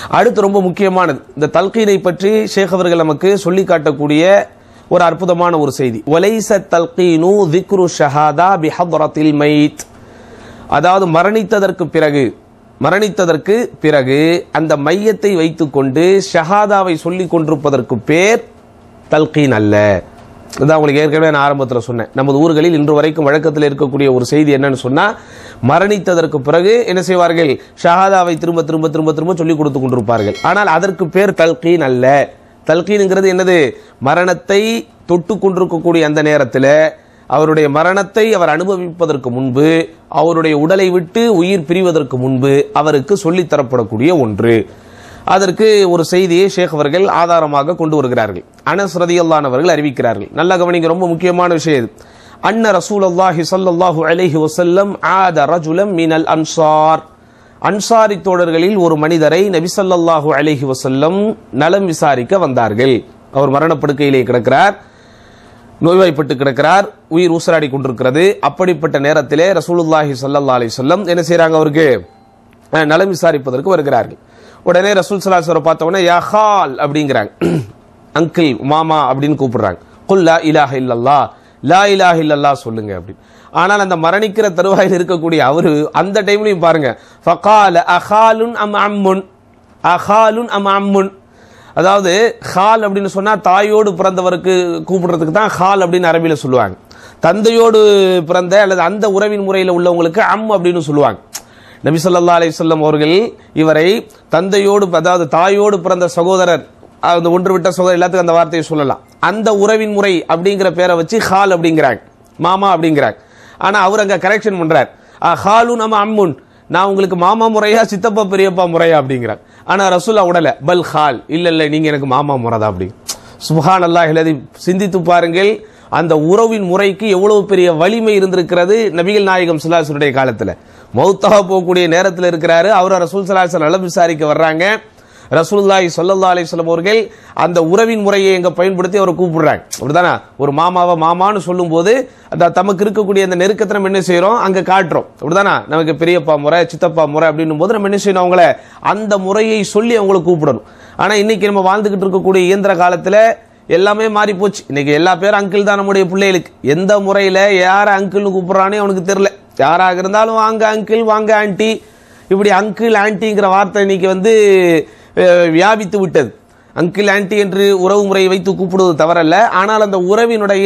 அடுத்து ரொம்ப முக்கியமானது இந்த தல்கீனை பற்றி ஷேக் அவர்கள் நமக்கு சொல்லி காட்டக்கூடிய ஒரு அற்புதமான ஒரு செய்தி ஒலைச தல்கீனு திக்ரு ஷஹாதா பிஹத்ரத்தில் மைத் அதாவது மரணித்ததற்கு பிறகு மரணித்ததற்கு பிறகு அந்த மையத்தை வைத்துக்கொண்டு ஷஹாதாவை சொல்லிக் கொண்டிருப்பதற்கு பேர் தல்கீன் அல்ல இதான் உங்களுக்கு ஏற்கனவே நான் ஆரம்பத்தில் சொன்னேன் நமது ஊர்களில் இன்று வரைக்கும் வழக்கத்தில் இருக்கக்கூடிய ஒரு செய்தி என்னன்னு சொன்னா மரணித்ததற்கு பிறகு என்ன செய்வார்கள் ஷஹாதாவை திரும்ப திரும்ப திரும்ப திரும்ப சொல்லிக் கொடுத்து கொண்டிருப்பார்கள் ஆனால் அதற்கு பேர் தல்கீன் அல்ல தல்கீனுங்கிறது என்னது மரணத்தை தொட்டு கொண்டிருக்கக்கூடிய அந்த நேரத்தில் அவருடைய மரணத்தை அவர் அனுபவிப்பதற்கு முன்பு அவருடைய உடலை விட்டு உயிர் பிரிவதற்கு முன்பு அவருக்கு சொல்லித் தரப்படக்கூடிய ஒன்று அதற்கு ஒரு செய்தியை ஷேக் அவர்கள் ஆதாரமாக கொண்டு வருகிறார்கள் அனஸ் ரதியல்லான் அவர்கள் அறிவிக்கிறார்கள் நல்ல கவனிங்க ரொம்ப முக்கியமான விஷயம் இது அன்ன ரசூலல்லாஹி ஸல்லல்லாஹு அலைஹி வஸல்லம் ஆத ரஜுலம் மினல் அன்சார் அன்சாரி தோழர்களில் ஒரு மனிதரை நபி ஸல்லல்லாஹு அலைஹி வஸல்லம் நலம் விசாரிக்க வந்தார்கள் அவர் மரணப்படுக்கையிலே கிடக்கிறார் நோய்வாய்ப்பட்டு கிடக்கிறார் உயிர் ஊசலாடி கொண்டிருக்கிறது அப்படிப்பட்ட நேரத்திலே ரசூலுல்லாஹி ஸல்லல்லாஹு அலைஹி வஸல்லம் என்ன செய்றாங்க அவருக்கு அஹ், நலம் விசாரிப்பதற்கு வருகிறார்கள் உடனே ரசூல் சலாஹரை பார்த்த உடனே யா ஹால் அப்படிங்கிறாங்க அங்கிள் மாமா அப்படின்னு கூப்பிடுறாங்க குல் லா இலாஹ இல்லல்லா லா இலாஹ இல்லல்லா சொல்லுங்க அப்படின்னு ஆனால் அந்த மரணிக்கிற தருவாயில் இருக்கக்கூடிய அவரு அந்த டைம்லயும் பாருங்க ஃபகால அஹாலுன் அம் அம்முன் அஹாலுன் அம் அம்முன் அதாவது ஹால் அப்படின்னு சொன்னா தாயோடு பிறந்தவருக்கு கூப்பிடுறதுக்கு தான் ஹால் அப்படின்னு அரபியில சொல்லுவாங்க தந்தையோடு பிறந்த அல்லது அந்த உறவின் முறையில் உள்ளவங்களுக்கு அம் அப்படின்னு சொல்லுவாங்க நபி ஸல்லல்லாஹு அலைஹி வஸல்லம் அவர்கள் இவரை தந்தையோடு அதாவது தாயோடு பிறந்த சகோதரர் அந்த ஒன்று விட்ட சகோதரர் எல்லாத்துக்கும் அந்த வார்த்தையை சொல்லலாம் அந்த உறவின் முறை அப்படிங்கிற பேரை வச்சு ஹால் அப்படிங்கிறாங்க மாமா அப்படிங்கிறாங்க ஆனா அவர் அங்க கரெக்ஷன் பண்றார் ஹாலு நம்ம அம்முன் நான் உங்களுக்கு மாமா முறையா சித்தப்பா பெரியப்பா முறையா அப்படிங்கிறாங்க ஆனா ரசூல்லா உடல பல் ஹால் இல்ல இல்ல நீங்க எனக்கு மாமா முறைதான் அப்படி சுபஹான் அல்லாஹ் எழுதி சிந்தித்து பாருங்கள் அந்த உறவின் முறைக்கு எவ்வளவு பெரிய வலிமை இருந்திருக்கிறது நபிகள் நாயகம் சுல்லாசுடைய காலத்துல மௌத்தாக போகக்கூடிய நேரத்தில் இருக்கிறாரு அவர் ரசூல் சலாசன் நலம் விசாரிக்க வர்றாங்க ரசூலுல்லாஹி ஸல்லல்லாஹு அலைஹி வஸல்லம் அவர்கள் அந்த உறவின் முறையை எங்க பயன்படுத்தி அவரை கூப்பிடுறாங்க அப்படிதானே ஒரு மாமாவை மாமான்னு சொல்லும்போது அந்த தமக்கு இருக்கக்கூடிய அந்த நெருக்கத்தை நம்ம என்ன செய்றோம் அங்க காட்டுறோம் அப்படிதானே நமக்கு பெரியப்பா முறை சித்தப்பா முறை அப்படின்னும் போது நம்ம என்ன செய்யணும் அவங்கள அந்த முறையை சொல்லி அவங்கள கூப்பிடணும் ஆனா இன்னைக்கு நம்ம வாழ்ந்துகிட்டு இருக்கக்கூடிய இயந்திர காலத்துல எல்லாமே மாறி போச்சு இன்னைக்கு எல்லா பேரும் அங்கிள் தான் நம்முடைய பிள்ளைகளுக்கு எந்த முறையில யார அங்கிள்னு கூப்பிடுறானே அவனுக்கு தெரியல யாராக இருந்தாலும் வாங்க அங்கிள் வாங்க ஆன்ட்டி இப்படி அங்கிள் ஆன்ட்டிங்கிற வார்த்தை இன்னைக்கு வந்து அஹ், வியாபித்து விட்டது அங்கிள் ஆன்ட்டி என்று உறவு முறையை வைத்து கூப்பிடுவது தவறல்ல ஆனால் அந்த உறவினுடைய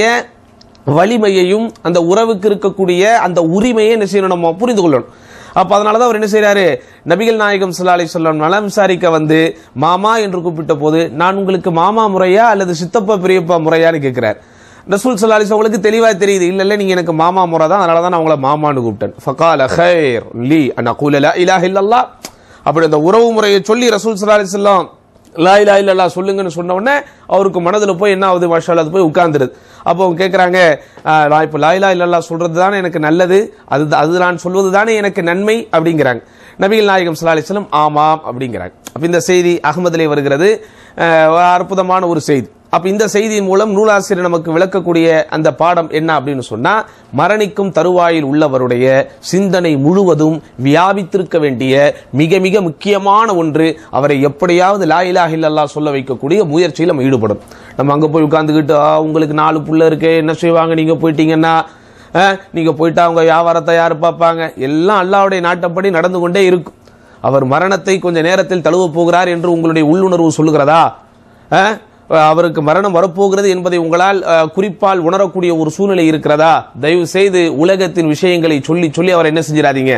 வலிமையையும் அந்த உறவுக்கு இருக்கக்கூடிய அந்த உரிமையை என்ன செய்யணும் நம்ம புரிந்து கொள்ளணும் அப்ப அதனாலதான் அவர் என்ன செய்றாரு நபிகள் நாயகம் ஸல்லல்லாஹு அலைஹி வஸல்லம் நலம் விசாரிக்க வந்து மாமா என்று கூப்பிட்ட போது நான் உங்களுக்கு மாமா முறையா அல்லது சித்தப்பா பெரியப்பா முறையான்னு கேட்கிறார் ரசூல் ஸல்லல்லாஹு அலைஹி வஸல்லம் உங்களுக்கு தெளிவா தெரியுது இல்ல இல்ல நீங்க எனக்கு மாமா முறை தான் அதனால தான் நான் உங்களை மாமான்னு கூப்பிட்டேன் ஃபகால ஹைர் லி அன் அகூல லா இலாஹ இல்லல்லாஹ் அப்படி அந்த உறவு முறையை சொல்லி ரசூல் ஸல்லல்லாஹு அலைஹி வஸல்லம் லா இலா இல்லல்லா சொல்லுங்கன்னு சொன்ன உடனே அவருக்கு மனதுல போய் என்ன ஆகுது மாஷா அது போய் உட்கார்ந்துருது அப்போ அவங்க கேட்கறாங்க "ஆஹ், நான் இப்போ லா இலா இல்லல்லா சொல்றது தானே எனக்கு நல்லது அது அது நான் சொல்வது தானே எனக்கு நன்மை அப்படிங்கிறாங்க நபிகள் நாயகம் ஸல்லல்லாஹு அலைஹி வஸல்லம் ஆமாம் அப்படிங்கிறாங்க அப்ப இந்த செய்தி அகமதிலே வருகிறது ஆஹ், ஒரு அற்புதமான ஒரு செய்தி அப்ப இந்த செய்தியின் மூலம் நூலாசிரியர் நமக்கு விளக்கக்கூடிய அந்த பாடம் என்ன அப்படின்னு சொன்னா மரணிக்கும் தருவாயில் உள்ளவருடைய சிந்தனை முழுவதும் வியாபித்திருக்க வேண்டிய மிக மிக முக்கியமான ஒன்று அவரை எப்படியாவது லா இலாஹ இல்லல்லாஹ் சொல்ல வைக்கக்கூடிய முயற்சியில் நம்ம ஈடுபடும் நம்ம அங்க போய் உட்கார்ந்துக்கிட்டு "ஆ, உங்களுக்கு நாலு புள்ள இருக்கு என்ன செய்வாங்க நீங்க போயிட்டீங்கன்னா ஆ, நீங்க போயிட்டா அவங்க வியாபாரத்தை யாரு பார்ப்பாங்க எல்லாம் அல்லாஹ்வுடைய நாட்டப்படி நடந்து கொண்டே இருக்கும் அவர் மரணத்தை கொஞ்ச நேரத்தில் தழுவ போகிறார் என்று உங்களுடைய உள்ளுணர்வு சொல்லுகிறதா ஆ? அவருக்கு மரணம் வரப்போகிறது என்பதை உங்களால் அஹ், குறிப்பால் உணரக்கூடிய ஒரு சூழ்நிலை இருக்கிறதா தயவு செய்து உலகத்தின் விஷயங்களை சொல்லி சொல்லி அவர் என்ன செஞ்சிடாதீங்க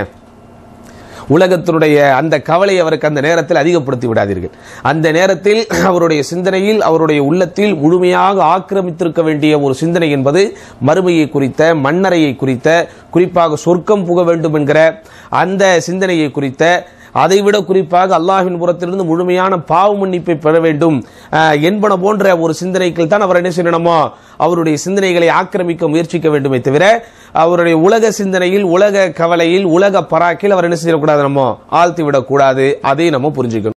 உலகத்தினுடைய அந்த கவலை அவருக்கு அந்த நேரத்தில் அதிகப்படுத்தி விடாதீர்கள் அந்த நேரத்தில் அவருடைய சிந்தனையில் அவருடைய உள்ளத்தில் முழுமையாக ஆக்கிரமித்திருக்க வேண்டிய ஒரு சிந்தனை என்பது மறுமையை குறித்த மண்ணறையை குறித்த குறிப்பாக சொர்க்கம் புக வேண்டும் என்கிற அந்த சிந்தனையை குறித்த அதைவிட குறிப்பாக அல்லாஹ்வின் புறத்திலிருந்து முழுமையான பாவ மன்னிப்பை பெற வேண்டும் அஹ், என்பன போன்ற ஒரு சிந்தனைகள் தான் அவர் என்ன செய்யணுமோ அவருடைய சிந்தனைகளை ஆக்கிரமிக்க முயற்சிக்க வேண்டுமே தவிர அவருடைய உலக சிந்தனையில் உலக கவலையில் உலக பராக்கில் அவர் என்ன செய்யக்கூடாது நம்ம ஆழ்த்தி விடக்கூடாது அதை நம்ம புரிஞ்சுக்கணும்